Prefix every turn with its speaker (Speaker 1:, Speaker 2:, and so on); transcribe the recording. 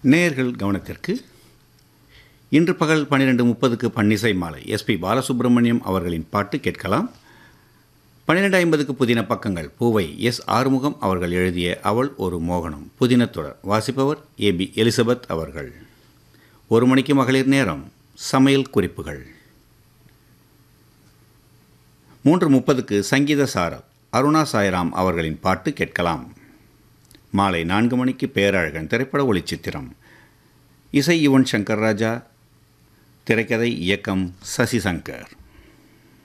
Speaker 1: நேயர்கள் கவனத்திற்கு இன்று பகல் பன்னிரெண்டு முப்பதுக்கு பன்னிசை மாலை எஸ்பி பாலசுப்ரமணியம் அவர்களின் பாட்டு கேட்கலாம் பன்னிரெண்டு ஐம்பதுக்கு புதின பக்கங்கள் பூவை எஸ் ஆறுமுகம் அவர்கள் எழுதிய அவள் ஒரு மோகனம் புதினத்தொடர் வாசிப்பவர் ஏபி எலிசபெத் அவர்கள் ஒரு மணிக்கு மகளிர் நேரம் சமையல் குறிப்புகள் மூன்று முப்பதுக்கு சங்கீத சாரல் அருணா சாய்ராம் அவர்களின் பாட்டு கேட்கலாம் மாலை நான்கு மணிக்கு பேரழகன் திரைப்பட ஒளிச்சித்திரம் இசை யுவன் சங்கர் ராஜா திரைக்கதை இயக்கம் சசிசங்கர்